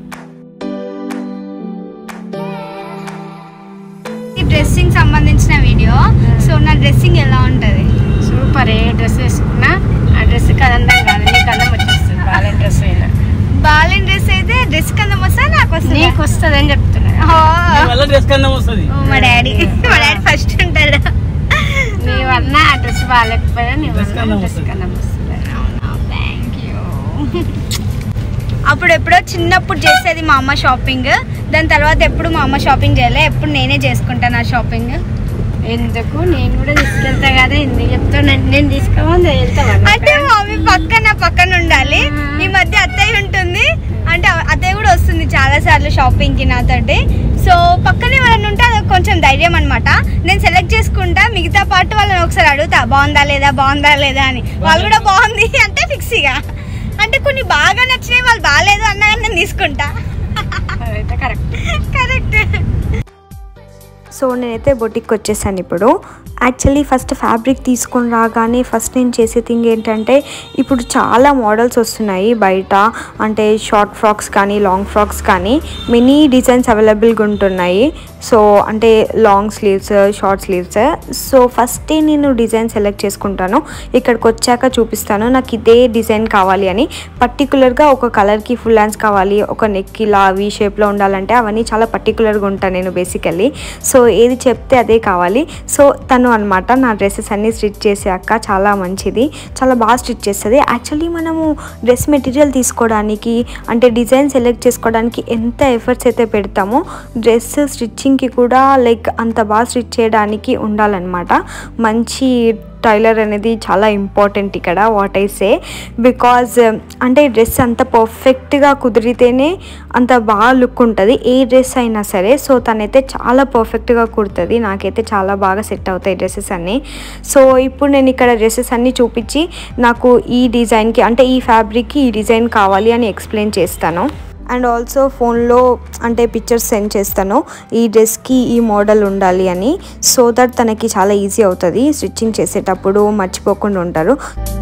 ఈ డ్రెస్సింగ్ సంబంధించిన వీడియో సో నా డ్రెస్సింగ్ ఎలా ఉంటుంది సూపర్ ఏ డ్రెస్ వేసుకున్నా ఆ డ్రెస్ కదండం కాదు నీకు అందం వచ్చేస్తుంది బాగా డ్రెస్ అయినా బాలిన్ డ్రెస్ అయితే డ్రెస్ కింద వస్తా నాకు వస్తుంది నీకు వస్తుంది అని చెప్తున్నా నీ వల్ల డ్రెస్ కన్నా వస్తుంది మా డాడీ మా డాడీ ఫస్ట్ ఉంటాడు నీ వల్ల ఆ డ్రెస్ బాగాలేకపోయినా నీ Dress వల్ల కన్నా డ్రెస్ వస్తుంది. కన్నా వస్తుంది థ్యాంక్ యూ అప్పుడు ఎప్పుడో చిన్నప్పుడు చేసేది మా అమ్మ షాపింగ్ దాని తర్వాత ఎప్పుడు మా అమ్మ షాపింగ్ చేయలే ఎప్పుడు నేనే చేసుకుంటాను ఆ షాపింగ్ ఎందుకు నేను కూడా తీసుకెళ్తా కదా ఎందుకు చెప్తాను నేను తీసుకోవాలి వెళ్తావా అంటే మా మమ్మీ పక్కన పక్కన ఉండాలి ఈ మధ్య అత్తయ్య ఉంటుంది అంటే అత్తయ్య కూడా వస్తుంది చాలా సార్లు షాపింగ్ కి నాతోటి సో పక్కన ఎవరైనా ఉంటే అది కొంచెం ధైర్యం అనమాట నేను సెలెక్ట్ చేసుకుంటా మిగతా పార్ట్ వాళ్ళని ఒకసారి అడుగుతా బాగుందా లేదా బాగుందా లేదా అని వాళ్ళు కూడా బాగుంది అంటే ఫిక్స్ ఇక అంటే కొన్ని బాగా నచ్చినాయి వాళ్ళు బాగాలేదు అన్నా కానీ నేను తీసుకుంటా అదైతే కరెక్ట్ కరెక్ట్ సో నేనైతే బొటిక్కి వచ్చేసాను ఇప్పుడు యాక్చువల్లీ ఫస్ట్ ఫ్యాబ్రిక్ తీసుకొని రాగానే ఫస్ట్ నేను చేసే థింగ్ ఏంటంటే ఇప్పుడు చాలా మోడల్స్ వస్తున్నాయి బయట అంటే షార్ట్ ఫ్రాక్స్ కానీ లాంగ్ ఫ్రాక్స్ కానీ మెనీ డిజైన్స్ అవైలబుల్గా ఉంటున్నాయి సో అంటే long sleeves short sleeves so first నేను డిజైన్ సెలెక్ట్ చేసుకుంటాను ఇక్కడికి వచ్చాక చూపిస్తాను నాకు ఇదే డిజైన్ కావాలి అని పర్టికులర్గా ఒక కలర్కి ఫుల్ హ్యాండ్స్ కావాలి ఒక నెక్ ఇలా వీ షేప్లో ఉండాలంటే అవన్నీ చాలా పర్టికులర్గా ఉంటాను నేను బేసికల్లీ సో ఏది చెప్తే అదే కావాలి సో తను అనమాట నా డ్రెస్సెస్ అన్నీ స్టిచ్ చేసే అక్క చాలా మంచిది చాలా బాగా స్టిచ్ చేస్తుంది యాక్చువల్లీ మనము డ్రెస్ మెటీరియల్ తీసుకోవడానికి అంటే డిజైన్ సెలెక్ట్ చేసుకోవడానికి ఎంత ఎఫర్ట్స్ అయితే పెడతామో డ్రెస్ స్టిచ్చింగ్కి కూడా లైక్ అంత బాగా స్టిచ్ చేయడానికి ఉండాలన్నమాట మంచి టైలర్ అనేది చాలా ఇంపార్టెంట్ ఇక్కడ వాట్ ఐ సే బికాజ్ అంటే డ్రెస్ అంత పర్ఫెక్ట్గా కుదిరితేనే అంత బాగా లుక్ ఉంటుంది ఏ డ్రెస్ అయినా సరే సో తనైతే చాలా పర్ఫెక్ట్గా కుడుతుంది నాకైతే చాలా బాగా సెట్ అవుతాయి డ్రెస్సెస్ అన్నీ సో ఇప్పుడు నేను ఇక్కడ డ్రెస్సెస్ అన్నీ చూపించి నాకు ఈ డిజైన్కి అంటే ఈ ఫ్యాబ్రిక్కి ఈ డిజైన్ కావాలి అని ఎక్స్ప్లెయిన్ చేస్తాను అండ్ ఆల్సో ఫోన్లో అంటే పిక్చర్స్ సెండ్ చేస్తాను ఈ డ్రెస్కి ఈ మోడల్ ఉండాలి అని సో దట్ తనకి చాలా ఈజీ అవుతుంది స్టిచ్చింగ్ చేసేటప్పుడు మర్చిపోకుండా ఉంటారు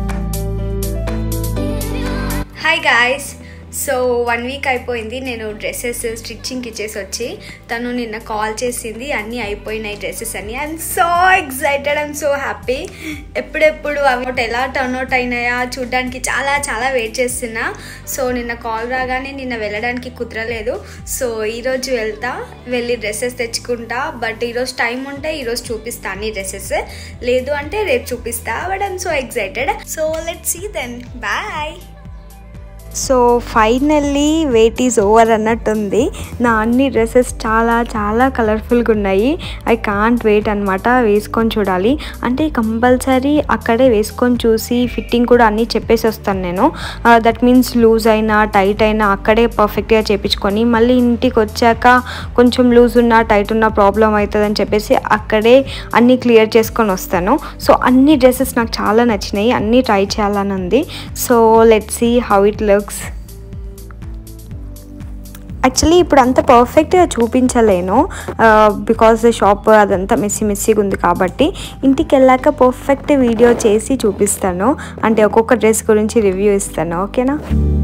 hi guys so one week అయిపోయింది నేను డ్రెస్సెస్ స్టిచ్చింగ్కి ఇచ్చేసి వచ్చి తను నిన్న కాల్ చేసింది అన్నీ అయిపోయినాయి డ్రెస్సెస్ అన్నీ I'm so excited I'm so happy ఎప్పుడెప్పుడు అమౌంట్ ఎలా టర్న్ అవుట్ అయినాయా చూడడానికి చాలా చాలా వెయిట్ చేస్తున్నా సో నిన్న కాల్ రాగానే నిన్న వెళ్ళడానికి కుదరలేదు సో ఈరోజు వెళ్తా వెళ్ళి డ్రెస్సెస్ తెచ్చుకుంటా బట్ ఈరోజు టైం ఉంటే ఈరోజు చూపిస్తా అన్ని డ్రెస్సెస్ లేదు అంటే రేపు చూపిస్తా but I'm so excited so let see then bye so finally wait is over అన్నట్టుంది నా అన్ని డ్రెస్సెస్ చాలా చాలా కలర్ఫుల్గా ఉన్నాయి ఐ కాంట్ వెయిట్ అనమాట వేసుకొని చూడాలి అంటే కంపల్సరీ అక్కడే వేసుకొని చూసి ఫిట్టింగ్ కూడా అన్నీ చెప్పేసి వస్తాను నేను దట్ మీన్స్ లూజ్ అయినా టైట్ అయినా అక్కడే పర్ఫెక్ట్గా చేపించుకొని మళ్ళీ ఇంటికి వచ్చాక కొంచెం లూజ్ ఉన్నా టైట్ ఉన్న ప్రాబ్లం అవుతుందని చెప్పేసి అక్కడే అన్నీ క్లియర్ చేసుకొని వస్తాను సో అన్ని డ్రెస్సెస్ నాకు చాలా నచ్చినాయి అన్నీ ట్రై చేయాలని ఉంది so let see how it looks actually ఇప్పుడు అంత పర్ఫెక్ట్గా చూపించలేను బికాజ్ షాప్ అదంతా మెస్సీ మెస్సీగా ఉంది కాబట్టి ఇంటికి వెళ్ళాక పర్ఫెక్ట్ వీడియో చేసి చూపిస్తాను అంటే ఒక్కొక్క డ్రెస్ గురించి రివ్యూ ఇస్తాను ఓకేనా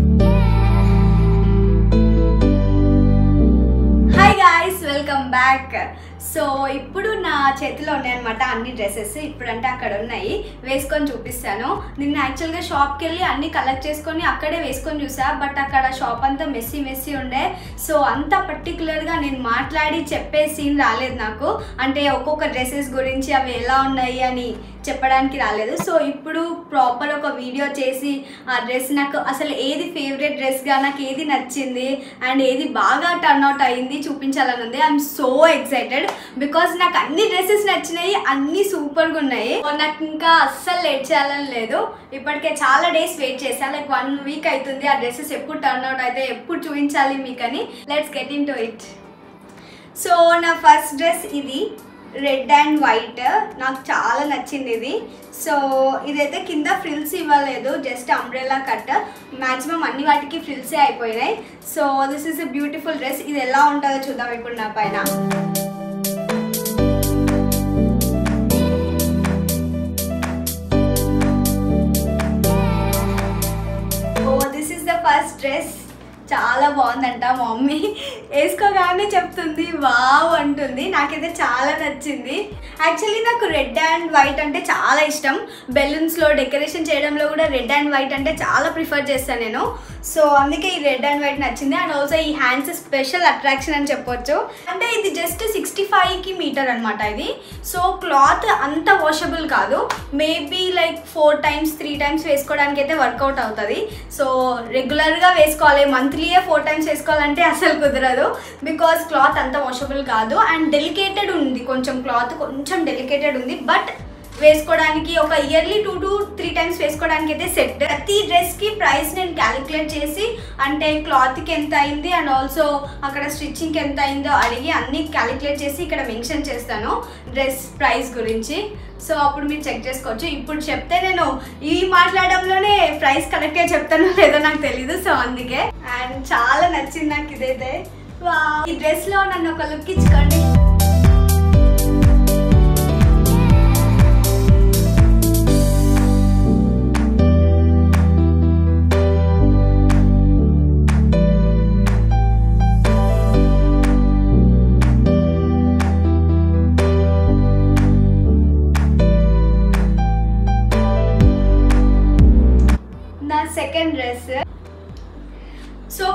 hi guys welcome back so ఇప్పుడు నా చేతిలో ఉన్నాయన్నమాట అన్ని డ్రెస్సెస్ ఇప్పుడంటే అక్కడ ఉన్నాయి వేసుకొని చూపిస్తాను నిన్న యాక్చువల్గా షాప్కి వెళ్ళి అన్ని కలెక్ట్ చేసుకొని అక్కడే వేసుకొని చూసా బట్ అక్కడ షాప్ అంతా మెస్సీ మెస్సీ ఉండే సో అంత పర్టికులర్గా నేను మాట్లాడి చెప్పే సీన్ రాలేదు నాకు అంటే ఒక్కొక్క డ్రెస్సెస్ గురించి అవి ఎలా ఉన్నాయి అని చెప్పడానికి రాలేదు సో ఇప్పుడు ప్రాపర్ ఒక వీడియో చేసి ఆ డ్రెస్ నాకు అసలు ఏది ఫేవరెట్ డ్రెస్గా నాకు ఏది నచ్చింది అండ్ ఏది బాగా టర్న్ అవుట్ అయింది చూపించాలని ఉంది ఐఎమ్ సో ఎక్సైటెడ్ బికాజ్ నాకు అన్ని డ్రెస్సెస్ నచ్చినాయి అన్ని సూపర్గా ఉన్నాయి నాకు ఇంకా అస్సలు లేట్ చేయాలని లేదు ఇప్పటికే చాలా డేస్ వెయిట్ చేశాను లైక్ వన్ వీక్ అవుతుంది ఆ డ్రెస్సెస్ ఎప్పుడు టర్న్ అవుట్ అయితే ఎప్పుడు చూపించాలి మీకని let's get in to it so నా ఫస్ట్ డ్రెస్ ఇది రెడ్ అండ్ వైట్ నాకు చాలా నచ్చింది ఇది సో ఇదైతే కింద ఫ్రిల్స్ ఇవ్వలేదు జస్ట్ అంబ్రెలా కట్ మ్యాక్సిమం అన్ని వాటికి ఫ్రిల్సే అయిపోయినాయి so this is a beautiful dress ఇది ఎలా ఉంటుందో చూద్దాం ఇప్పుడు నా పైన oh this is the first dress చాలా బాగుందంట మా మమ్మీ వేసుకోగానే చెప్తుంది వావ్ అంటుంది నాకైతే చాలా నచ్చింది యాక్చువల్లీ నాకు రెడ్ అండ్ వైట్ అంటే చాలా ఇష్టం బెలూన్స్లో డెకరేషన్ చేయడంలో కూడా రెడ్ అండ్ వైట్ అంటే చాలా ప్రిఫర్ చేస్తాను నేను సో అందుకే ఈ రెడ్ అండ్ వైట్ నచ్చింది అండ్ ఆల్సో ఈ హ్యాండ్స్ స్పెషల్ అట్రాక్షన్ అని చెప్పొచ్చు అంటే ఇది జస్ట్ సిక్స్టీ ఫైవ్కి మీటర్ అనమాట ఇది సో క్లాత్ అంత వాషబుల్ కాదు maybe like four times three times వేసుకోవడానికి అయితే వర్కౌట్ అవుతుంది సో రెగ్యులర్గా వేసుకోవాలి మంత్లీయే ఫోర్ టైమ్స్ వేసుకోవాలంటే అసలు కుదరదు బికాస్ క్లాత్ అంత వాషబుల్ కాదు అండ్ డెలికేటెడ్ ఉంది కొంచెం క్లాత్ కొంచెం డెలికేటెడ్ ఉంది బట్ వేసుకోవడానికి ఒక yearly two to three times వేసుకోవడానికి అయితే సెట్ ప్రతి డ్రెస్కి ప్రైస్ నేను క్యాలిక్యులేట్ చేసి అంటే క్లాత్కి ఎంత అయింది అండ్ ఆల్సో అక్కడ స్టిచ్చింగ్కి ఎంత అయిందో అడిగి అన్ని క్యాలిక్యులేట్ చేసి ఇక్కడ మెన్షన్ చేస్తాను డ్రెస్ ప్రైస్ గురించి సో అప్పుడు మీరు చెక్ చేసుకోవచ్చు ఇప్పుడు చెప్తే నేను ఈ మాట్లాడడంలోనే ప్రైస్ కరెక్ట్గా చెప్తానో లేదో నాకు తెలీదు సో అందుకే అండ్ చాలా నచ్చింది నాకు ఇదైతే వా ఈ డ్రెస్లో నన్ను ఒక లుక్ ఇచ్చుకోండి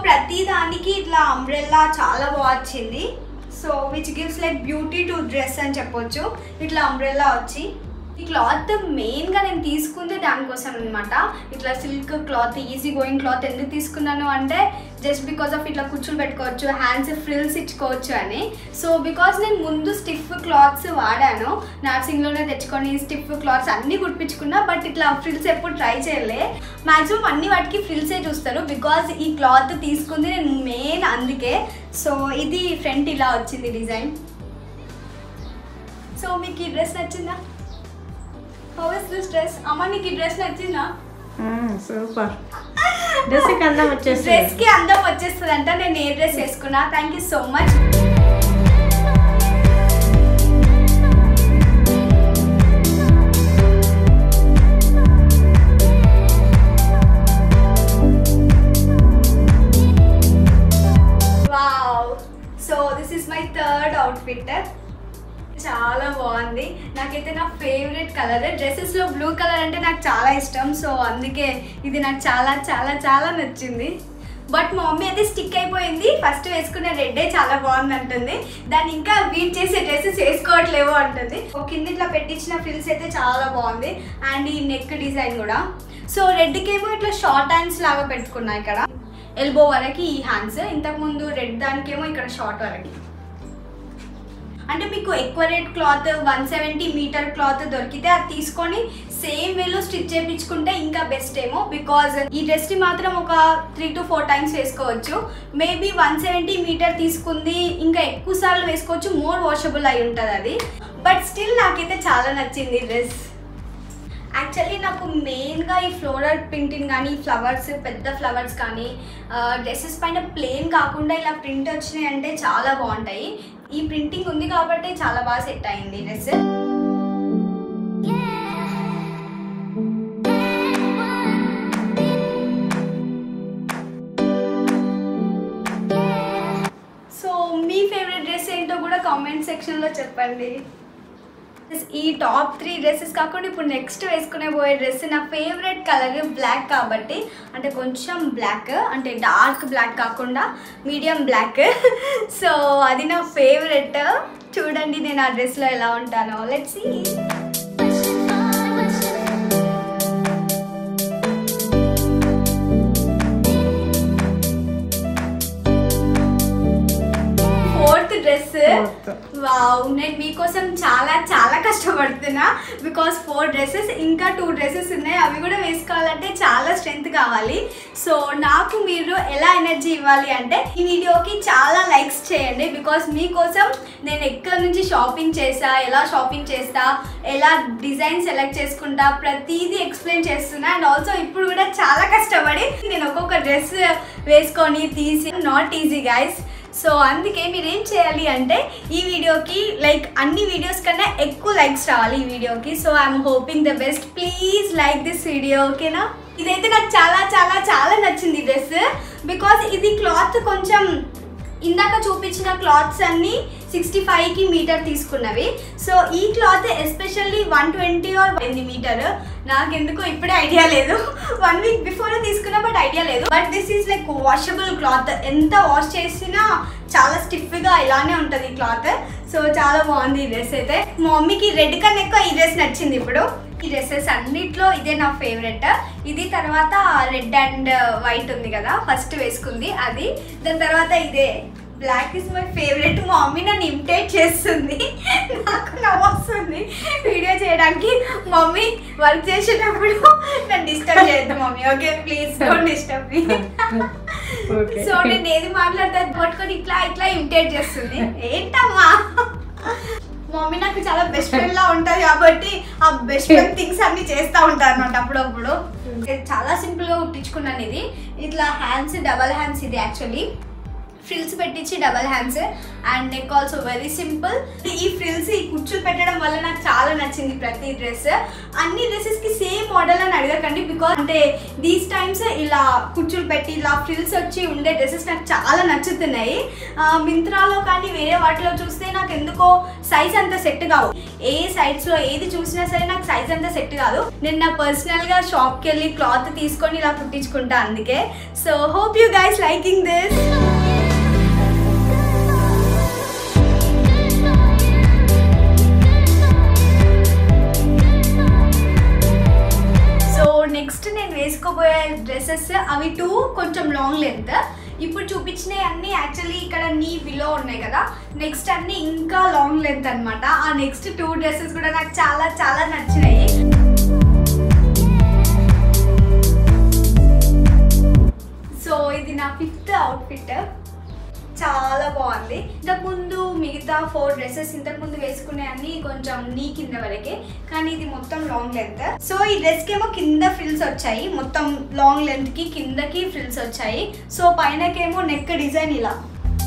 ప్రతి దానికి ఇట్లా అంబ్రెల్లా చాలా బాగా వచ్చింది so which gives like beauty to dress అని చెప్పొచ్చు ఇట్లా అంబ్రెల్లా వచ్చి ఈ క్లాత్ మెయిన్గా నేను తీసుకుంది దానికోసం అనమాట ఇట్లా silk cloth easy going cloth ఎందుకు తీసుకున్నాను అంటే జస్ట్ బికాస్ ఆఫ్ ఇట్లా కుర్చీలు పెట్టుకోవచ్చు హ్యాండ్స్ ఫ్రిల్స్ ఇచ్చుకోవచ్చు అని సో బికాస్ నేను ముందు స్టిఫ్ క్లాత్స్ వాడాను నర్సింగ్లోనే తెచ్చుకొని స్టిఫ్ క్లాత్స్ అన్నీ కుట్టించుకున్నా బట్ ఇట్లా ఫ్రిల్స్ ఎప్పుడు ట్రై చేయలే మ్యాక్సిమం అన్ని వాటికి ఫ్రిల్సే చూస్తారు బికాస్ ఈ క్లాత్ తీసుకుంది నేను మెయిన్ అందుకే సో ఇది ఫ్రంట్ ఇలా వచ్చింది డిజైన్ సో మీకు ఈ డ్రెస్ నచ్చిందా హౌ ఇస్ దిస్ డ్రెస్ అమ్మ నీకు ఈ డ్రెస్ నచ్చిందా సూపర్ డ్రెస్ కి అందం వచ్చేస్తుంది డ్రెస్ కి అందం వచ్చేస్తుంది అంట నేను ఏ డ్రెస్ వేసుకున్నా thank you so much wow so this is my third outfit చాలా బాగుంది నాకైతే నా ఫేవరెట్ కలర్ డ్రెస్సెస్లో బ్లూ కలర్ అంటే నాకు చాలా ఇష్టం సో అందుకే ఇది నాకు చాలా చాలా చాలా నచ్చింది బట్ మా మమ్మీ అయితే స్టిక్ అయిపోయింది ఫస్ట్ వేసుకునే రెడ్డే చాలా బాగుంది అంటుంది దాన్ని ఇంకా బీట్ చేసే డ్రెస్సెస్ వేసుకోవట్లేవు అంటుంది ఒక కింద ఇట్లా పెట్టించిన ఫ్రిల్స్ అయితే చాలా బాగుంది అండ్ ఈ నెక్ డిజైన్ కూడా సో రెడ్కేమో ఇట్లా షార్ట్ హ్యాండ్స్ లాగా పెట్టుకున్నా ఇక్కడ ఎల్బో వరకు ఈ హ్యాండ్స్ ఇంతకుముందు రెడ్ దానికేమో ఇక్కడ షార్ట్ వరకు అంటే మీకు ఎక్కువ rate cloth one seventy metre cloth దొరికితే అది తీసుకొని సేమ్ వేలో స్టిచ్ చేయించుకుంటే ఇంకా బెస్ట్ ఏమో బికాజ్ ఈ డ్రెస్ని మాత్రం ఒక త్రీ టు ఫోర్ టైమ్స్ వేసుకోవచ్చు మేబీ వన్ సెవెంటీ మీటర్ తీసుకుంది ఇంకా ఎక్కువ సార్లు వేసుకోవచ్చు మోర్ వాషబుల్ అయి ఉంటుంది అది బట్ స్టిల్ నాకైతే చాలా నచ్చింది ఈ డ్రెస్ యాక్చువల్లీ నాకు మెయిన్గా ఈ ఫ్లోరల్ ప్రింటింగ్ కానీ ఫ్లవర్స్ పెద్ద ఫ్లవర్స్ కానీ డ్రెస్సెస్ పైన ప్లెయిన్ కాకుండా ఇలా ప్రింట్ వచ్చినాయి అంటే చాలా బాగుంటాయి ఈ ప్రింటింగ్ ఉంది కాబట్టి చాలా బాగా సెట్ అయింది డ్రెస్ సో మీ ఫేవరెట్ డ్రెస్ ఏంటో కూడా కామెంట్ సెక్షన్లో చెప్పండి ఈ టాప్ త్రీ డ్రెస్సెస్ కాకుండా ఇప్పుడు నెక్స్ట్ వేసుకునే పోయే డ్రెస్ నా ఫేవరెట్ కలర్ బ్లాక్ కాబట్టి అంటే కొంచెం బ్లాక్ అంటే డార్క్ బ్లాక్ కాకుండా మీడియం బ్లాక్ సో అది నా ఫేవరెట్ చూడండి నేను ఆ డ్రెస్లో ఎలా ఉంటానో let's see fourth dress wow నేను మీకోసం చాలా చాలా కష్టపడుతున్నా బికాస్ ఫోర్ డ్రెస్సెస్ ఇంకా టూ డ్రెస్సెస్ ఉన్నాయి అవి కూడా వేసుకోవాలంటే చాలా స్ట్రెంగ్త్ కావాలి సో నాకు మీరు ఎలా ఎనర్జీ ఇవ్వాలి అంటే ఈ వీడియోకి చాలా లైక్స్ చేయండి బికాస్ మీకోసం నేను ఎక్కడి నుంచి షాపింగ్ చేసా ఎలా షాపింగ్ చేస్తా ఎలా డిజైన్ సెలెక్ట్ చేసుకుంటా ప్రతిదీ ఎక్స్ప్లెయిన్ చేస్తున్నా అండ్ ఆల్సో ఇప్పుడు కూడా చాలా కష్టపడి నేను ఒక్కొక్క డ్రెస్ వేసుకొని తీసి నాట్ ఈజీ గైస్ సో అందుకే మీరు ఏం చేయాలి అంటే ఈ వీడియోకి లైక్ అన్ని వీడియోస్ కన్నా ఎక్కువ లైక్స్ రావాలి ఈ వీడియోకి so I'm hoping the best please like this video ఓకేనా ఇదైతే నాకు చాలా చాలా చాలా నచ్చింది డ్రెస్ బికాస్ ఇది క్లాత్ కొంచెం ఇందాక చూపించిన క్లాత్స్ అన్ని సిక్స్టీ ఫైవ్కి మీటర్ తీసుకున్నవి సో ఈ cloth especially one twenty or ఎన్ని మీటర్ నాకెందుకో ఇప్పుడే ఐడియా లేదు వన్ వీక్ బిఫోర్ తీసుకున్నా బట్ ఐడియా లేదు but this is like washable cloth ఎంత వాష్ చేసినా చాలా స్టిఫ్గా ఇలానే ఉంటుంది ఈ క్లాత్ సో చాలా బాగుంది ఈ డ్రెస్ అయితే మా మమ్మీకి రెడ్ కన్నా ఎక్కువ ఈ డ్రెస్ నచ్చింది ఇప్పుడు ఈ డ్రెస్సెస్ అన్నిట్లో ఇదే నా ఫేవరెట్ ఇది తర్వాత రెడ్ అండ్ వైట్ ఉంది కదా ఫస్ట్ వేసుకుంది అది దాని తర్వాత ఇదే బ్లాక్ ఇస్ మై ఫేవరెట్ మా మమ్మీ నన్ను ఇమిటేట్ చేస్తుంది నాకు నవ్వు వస్తుంది వీడియో చేయడానికి మమ్మీ వర్క్ చేసేటప్పుడు నన్ను డిస్టర్బ్ చేయొద్దు mummy okay please don't disturb me Okay. So నేను ఏది మాట్లాడితే అది పట్టుకొని ఇట్లా ఇట్లా ఇమిటేట్ చేస్తుంది ఏంటమ్మా మమ్మీ నాకు చాలా బెస్ట్ ఫ్రెండ్ లా ఉంటది కాబట్టి ఆ బెస్ట్ ఫ్రెండ్ థింగ్స్ అన్ని చేస్తా ఉంటారు అనమాట అప్పుడప్పుడు ఇది చాలా సింపుల్ గా కుట్టించుకున్నాను ఇది ఇట్లా హ్యాండ్స్ డబల్ హ్యాండ్స్ ఇది యాక్చువల్లీ ఫ్రిల్స్ పెట్టించి double hands and neck also very simple ఈ ఫ్రిల్స్ ఈ కుచ్చులు పెట్టడం వల్ల నాకు చాలా నచ్చింది ప్రతి డ్రెస్ అన్ని డ్రెస్సెస్ కి సేమ్ మోడల్ అని అడగకండి బికాస్ అంటే దీస్ టైమ్స్ ఇలా కుచ్చులు పెట్టి ఇలా ఫ్రిల్స్ వచ్చి ఉండే డ్రెస్సెస్ నాకు చాలా నచ్చుతున్నాయి ఆ, మింత్రాలో కానీ వేరే వాటిలో చూస్తే నాకు ఎందుకో సైజ్ అంత సెట్ కావు ఏ సైడ్స్ లో ఏది చూసినా సరే నాకు సైజ్ అంత సెట్ కాదు నేను నా పర్సనల్ గా షాప్ కి వెళ్ళి క్లాత్ తీసుకొని ఇలా కుట్టించుకుంటా అందుకే so hope you guys liking this so next నేను వేసుకోబోయే డ్రెస్సెస్ అవి టూ కొంచెం లాంగ్ లెంత్ ఇప్పుడు చూపించినవి అన్ని యాక్చువల్లీ ఇక్కడ నీ బిలో ఉన్నాయి కదా నెక్స్ట్ అన్ని ఇంకా లాంగ్ లెంత్ అన్నమాట ఆ నెక్స్ట్ టూ డ్రెస్సెస్ కూడా నాకు చాలా చాలా నచ్చినాయి సో ఇది నా ఫిఫ్త్ అవుట్ఫిట్ చాలా బాగుంది ఇంతకుముందు మిగతా ఫోర్ డ్రెస్సెస్ ఇంతకుముందు వేసుకునే అన్ని కొంచెం నీ కింద వరకే కానీ ఇది మొత్తం లాంగ్ లెంత్ సో ఈ డ్రెస్ కేమో కింద ఫ్రిల్స్ వచ్చాయి మొత్తం లాంగ్ లెంత్ కి కిందకి ఫ్రిల్స్ వచ్చాయి సో పైనకేమో నెక్ డిజైన్ ఇలా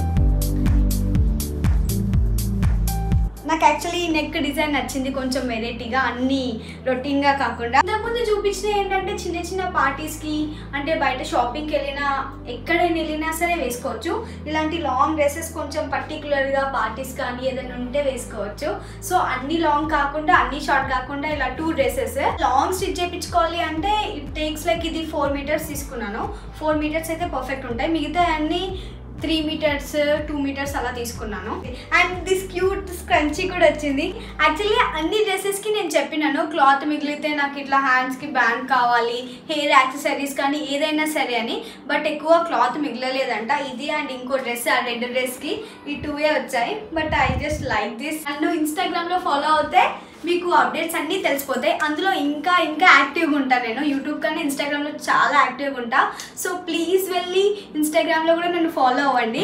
నాకు యాక్చువల్లీ ఈ నెక్ డిజైన్ నచ్చింది కొంచెం వెరైటీగా అన్ని రొటీన్గా కాకుండా ఇంతకుముందు చూపించిన ఏంటంటే చిన్న చిన్న పార్టీస్కి అంటే బయట షాపింగ్కి వెళ్ళినా ఎక్కడైనా వెళ్ళినా సరే వేసుకోవచ్చు ఇలాంటి లాంగ్ డ్రెస్సెస్ కొంచెం పర్టికులర్గా పార్టీస్ కానీ ఏదైనా ఉంటే వేసుకోవచ్చు సో అన్ని లాంగ్ కాకుండా అన్ని షార్ట్ కాకుండా ఇలా టూ డ్రెస్సెస్ లాంగ్ స్టిచ్ చేయించుకోవాలి అంటే ఇట్ టేక్స్ లైక్ ఇది ఫోర్ మీటర్స్ తీసుకున్నాను ఫోర్ మీటర్స్ అయితే పర్ఫెక్ట్ ఉంటాయి మిగతా అన్ని త్రీ మీటర్స్ టూ మీటర్స్ అలా తీసుకున్నాను అండ్ దిస్ క్యూట్ స్క్రంచీ కూడా వచ్చింది యాక్చువల్లీ అన్ని డ్రెస్సెస్కి నేను చెప్పినాను క్లాత్ మిగిలితే నాకు ఇట్లా హ్యాండ్స్కి బ్యాండ్ కావాలి హెయిర్ యాక్సెసరీస్ కానీ ఏదైనా సరే అని బట్ ఎక్కువ క్లాత్ మిగలలేదంట ఇది అండ్ ఇంకో డ్రెస్ ఆ రెండు డ్రెస్కి ఈ టూవే వచ్చాయి but I just like this and ఇన్స్టాగ్రామ్లో ఫాలో అవుతే మీకు అప్డేట్స్ అన్నీ తెలిసిపోతాయి అందులో ఇంకా ఇంకా యాక్టివ్గా ఉంటాను నేను యూట్యూబ్ కన్నా ఇన్స్టాగ్రామ్లో చాలా యాక్టివ్గా ఉంటా సో ప్లీజ్ వెళ్ళి ఇన్స్టాగ్రామ్లో కూడా నన్ను ఫాలో అవ్వండి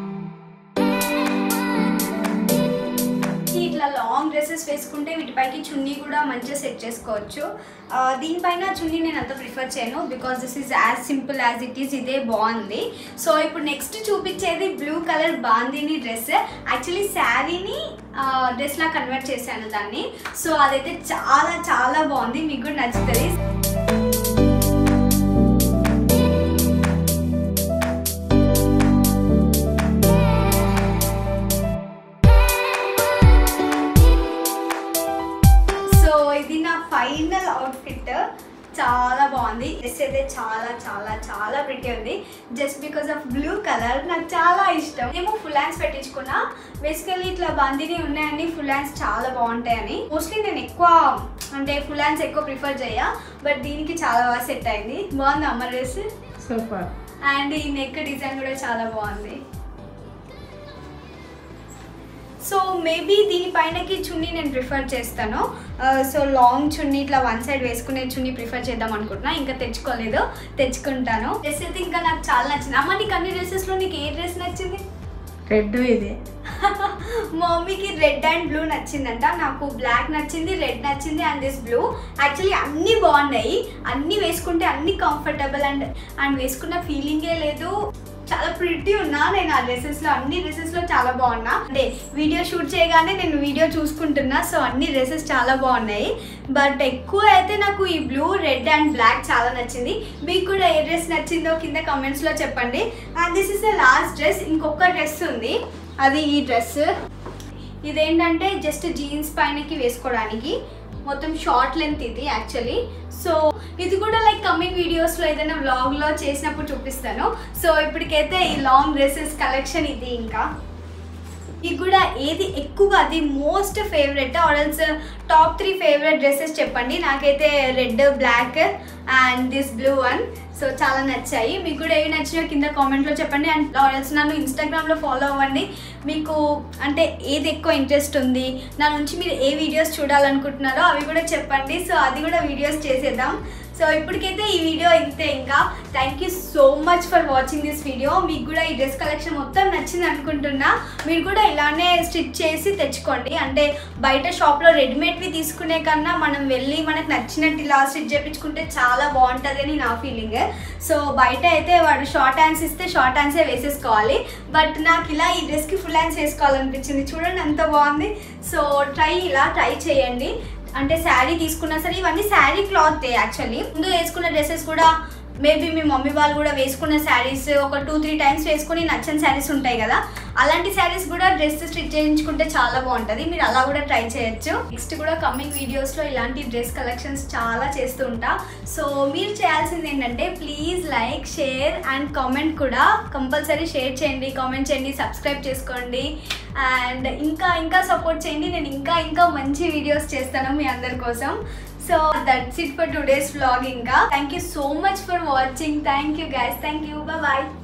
ఇట్లా లాంగ్ డ్రెస్సెస్ వేసుకుంటే వీటిపైకి చున్నీ కూడా మంచిగా సెట్ చేసుకోవచ్చు ఆ, దీనిపైన చున్నీ నేను అంత ప్రిఫర్ చేయను because this is as simple as it is ఇదే బాగుంది సో ఇప్పుడు నెక్స్ట్ చూపించేది blue colour bandhani dress actually శారీని డ్రెస్లా కన్వర్ట్ చేశాను దాన్ని సో అదైతే చాలా చాలా బాగుంది మీకు కూడా నచ్చుతుంది సో ఇది నా ఫైనల్ అవుట్ఫిట్ చాలా బాగుంది డ్రెస్ అయితే చాలా చాలా చాలా ప్రిటీ ఉంది just because of blue colour నాకు చాలా ఇష్టం ఏమో ఫుల్ హ్యాండ్స్ పెట్టించుకున్నా బేసికల్లీ ఇట్లా బందిని ఉన్నాయని ఫుల్ హ్యాండ్స్ చాలా బాగుంటాయని మోస్ట్లీ నేను ఎక్కువ అంటే ఫుల్ హ్యాండ్స్ ఎక్కువ ప్రిఫర్ చేయ బట్ దీనికి చాలా బాగా సెట్ అయింది బాగుంది అమ్మ డ్రెస్ సూపర్ అండ్ ఈ నెక్ డిజైన్ కూడా చాలా బాగుంది సో మేబీ దీనిపైనకి చున్నీ నేను ప్రిఫర్ చేస్తాను సో లాంగ్ చున్నీ ఇట్లా వన్ సైడ్ వేసుకునే చున్నీ ప్రిఫర్ చేద్దాం అనుకుంటున్నా ఇంకా తెచ్చుకోలేదు తెచ్చుకుంటాను డ్రెస్ అయితే ఇంకా నాకు చాలా నచ్చింది అమ్మ నీకు అన్ని డ్రెస్సెస్లో నీకు ఏ డ్రెస్ నచ్చింది రెడ్ ఇది మా మమ్మీకి రెడ్ అండ్ బ్లూ నచ్చిందంట నాకు బ్లాక్ నచ్చింది రెడ్ నచ్చింది అండ్ దిస్ బ్లూ యాక్చువల్లీ అన్నీ బాగున్నాయి అన్నీ వేసుకుంటే అన్నీ కంఫర్టబుల్ అండ్ అండ్ వేసుకున్న ఫీలింగే లేదు చాలా ప్రిటీ ఉన్నా నేను ఆ డ్రెస్సెస్లో అన్ని డ్రెస్సెస్లో చాలా బాగున్నా అంటే వీడియో షూట్ చేయగానే నేను వీడియో చూసుకుంటున్నా సో అన్ని డ్రెస్సెస్ చాలా బాగున్నాయి బట్ ఎక్కువ అయితే నాకు ఈ బ్లూ రెడ్ అండ్ బ్లాక్ చాలా నచ్చింది మీకు కూడా ఏ డ్రెస్ నచ్చిందో కింద కమెంట్స్లో చెప్పండి and this is the last dress ఇంకొక డ్రెస్ ఉంది అది ఈ డ్రెస్ ఇదేంటంటే జస్ట్ జీన్స్ పైనకి వేసుకోవడానికి మొత్తం షార్ట్ లెంత్ ఇది యాక్చువల్లీ సో ఇది కూడా లైక్ కమింగ్ వీడియోస్లో ఏదైనా వ్లాగ్లో చేసినప్పుడు చూపిస్తాను సో ఇప్పటికైతే ఈ లాంగ్ డ్రెస్సెస్ కలెక్షన్ ఇది ఇంకా ఇది కూడా ఏది ఎక్కువగా అది మోస్ట్ ఫేవరెట్ ఆర్ఎల్స్ టాప్ త్రీ ఫేవరెట్ డ్రెస్సెస్ చెప్పండి నాకైతే red black and this blue one so చాలా నచ్చాయి మీకు కూడా ఏవి నచ్చినాయో కింద కామెంట్లో చెప్పండి అండ్ ఆర్ఎల్స్ నన్ను ఇన్స్టాగ్రామ్లో ఫాలో అవ్వండి మీకు అంటే ఏది ఎక్కువ ఇంట్రెస్ట్ ఉంది నా నుంచి మీరు ఏ వీడియోస్ చూడాలనుకుంటున్నారో అవి కూడా చెప్పండి సో అది కూడా వీడియోస్ చేసేద్దాం సో ఇప్పటికైతే ఈ వీడియో ఇంతే ఇంకా thank you so much for watching this video మీకు కూడా ఈ డ్రెస్ కలెక్షన్ మొత్తం నచ్చింది అనుకుంటున్నా మీరు కూడా ఇలానే స్టిచ్ చేసి తెచ్చుకోండి అంటే బయట షాప్లో రెడీమేడ్వి తీసుకునే కన్నా మనం వెళ్ళి మనకు నచ్చినట్టు ఇలా స్టిచ్ చేయించుకుంటే చాలా బాగుంటుంది అని నా ఫీలింగ్ సో బయట అయితే వాడు షార్ట్ హ్యాండ్స్ ఇస్తే షార్ట్ హ్యాండ్సే వేసేసుకోవాలి బట్ నాకు ఇలా ఈ డ్రెస్కి ఫుల్ హ్యాండ్స్ వేసుకోవాలనిపించింది చూడండి ఎంత బాగుంది సో ట్రై ఇలా ట్రై చేయండి అంటే శారీ తీసుకున్నా సరే ఇవన్నీ శారీ క్లాత్ యాక్చువల్లీ ముందు వేసుకున్న డ్రెస్సెస్ కూడా మేబీ మీ మమ్మీ వాళ్ళు కూడా వేసుకున్న శారీస్ ఒక టూ త్రీ టైమ్స్ వేసుకుని నచ్చని శారీస్ ఉంటాయి కదా అలాంటి శారీస్ కూడా డ్రెస్ స్టిచ్ చేయించుకుంటే చాలా బాగుంటుంది మీరు అలా కూడా ట్రై చేయొచ్చు నెక్స్ట్ కూడా కమింగ్ వీడియోస్లో ఇలాంటి డ్రెస్ కలెక్షన్స్ చాలా చేస్తూ ఉంటా సో మీరు చేయాల్సింది ఏంటంటే please like share and comment కూడా కంపల్సరీ షేర్ చేయండి కామెంట్ చేయండి సబ్స్క్రైబ్ చేసుకోండి అండ్ ఇంకా ఇంకా సపోర్ట్ చేయండి నేను ఇంకా ఇంకా మంచి వీడియోస్ చేస్తాను మీ అందరి కోసం so that's it for today's vlog ఇంకా thank you so much for watching thank you guys thank you bye